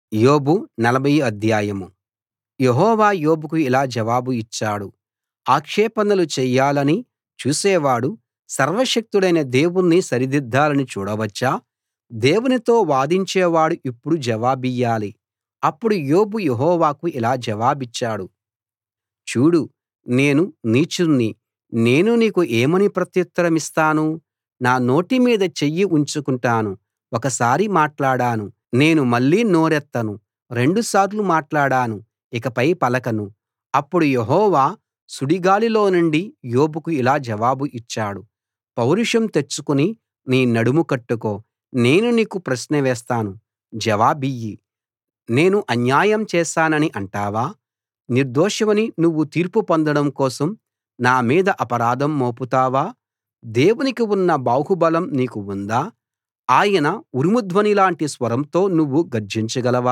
యోబు నలభై అధ్యాయం యెహోవా యోబుకు ఇలా జవాబు ఇచ్చాడు ఆక్షేపణలు చెయ్యాలని చూసేవాడు సర్వశక్తుడైన దేవుణ్ణి సరిదిద్దాలని చూడవచ్చా దేవునితో వాదించేవాడు ఇప్పుడు జవాబియ్యాలి అప్పుడు యోబు యెహోవాకు ఇలా జవాబిచ్చాడు చూడు నేను నీచుణ్ణి నేను నీకు ఏమని ప్రత్యుత్తరమిస్తాను నా నోటి మీద చెయ్యి ఉంచుకుంటాను ఒకసారి మాట్లాడాను నేను మళ్ళీ నోరెత్తను రెండుసార్లు మాట్లాడాను ఇకపై పలకను అప్పుడు యెహోవా సుడిగాలిలో నుండి యోబుకు ఇలా జవాబు ఇచ్చాడు పౌరుషం తెచ్చుకుని నీ నడుము కట్టుకో నేను నీకు ప్రశ్న వేస్తాను జవాబియ్యి నేను అన్యాయం చేశానని అంటావా నిర్దోషివని నువ్వు తీర్పు పొందడం కోసం నా మీద అపరాధం మోపుతావా దేవునికి ఉన్న బాహుబలం నీకు ఉందా ఆయన ఉరుముధ్వనిలాంటి స్వరంతో నువ్వు గర్జించగలవా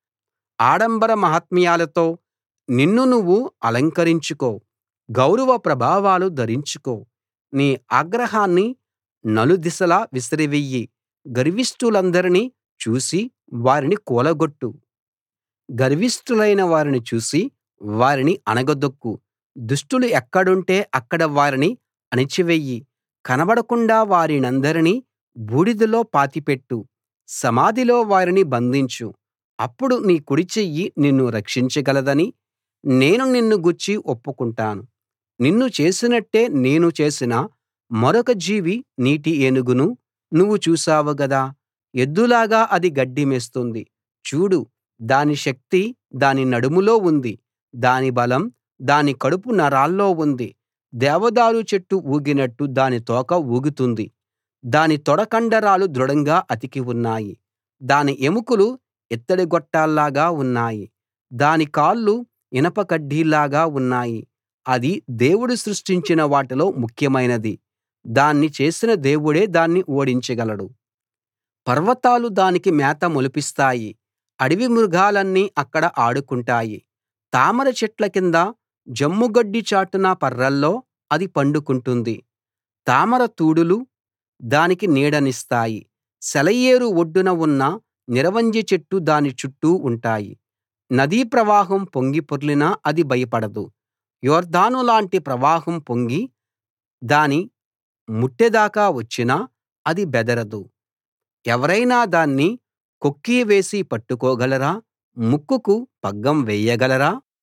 ఆడంబర మహాత్మ్యాలతో నిన్ను నువ్వు అలంకరించుకో గౌరవ ప్రభావాలు ధరించుకో నీ ఆగ్రహాన్ని నలుదిశలా విసిరివెయ్యి గర్విష్ఠులందరినీ చూసి వారిని కూలగొట్టు గర్విష్ఠులైన వారిని చూసి వారిని అణగదొక్కు దుష్టులు ఎక్కడుంటే అక్కడ వారిని అణిచివెయ్యి కనబడకుండా వారినందరినీ బూడిదలో పాతిపెట్టు సమాధిలో వారిని బంధించు అప్పుడు నీ కుడిచెయ్యి నిన్ను రక్షించగలదని నేను నిన్ను గూర్చి ఒప్పుకుంటాను నిన్ను చేసినట్టే నేను చేసిన మరొక జీవి నీటి ఏనుగును నువ్వు చూశావు గదా ఎద్దులాగా అది గడ్డి మేస్తుంది చూడు దాని శక్తి దాని నడుములో ఉంది దాని బలం దాని కడుపు నరాల్లో ఉంది దేవదారు చెట్టు ఊగినట్టు దాని తోక ఊగుతుంది దాని తొడ కండరాలు దృఢంగా అతికి ఉన్నాయి దాని ఎముకలు ఇత్తడి గొట్టాల్లాగా ఉన్నాయి దాని కాళ్ళు ఇనప కడ్డీల్లాగా ఉన్నాయి అది దేవుడు సృష్టించిన వాటిలో ముఖ్యమైనది దాన్ని చేసిన దేవుడే దాన్ని ఓడించగలడు పర్వతాలు దానికి మేత మొలిపిస్తాయి అడవి మృగాలన్నీ అక్కడ ఆడుకుంటాయి తామర చెట్ల కింద జమ్ముగడ్డి చాటున పర్రల్లో అది పండుకుంటుంది తామర తూడులు దానికి నీడనిస్తాయి సెలయేరు ఒడ్డున ఉన్న నిరవంజి చెట్లు దాని చుట్టూ ఉంటాయి నదీ ప్రవాహం పొంగి పొర్లినా అది భయపడదు యొర్దాను లాంటి ప్రవాహం పొంగి దాని ముట్టెదాకా వచ్చినా అది బెదరదు ఎవరైనా దాన్ని కొక్కీ వేసి పట్టుకోగలరా ముక్కుకు పగ్గం వేయగలరా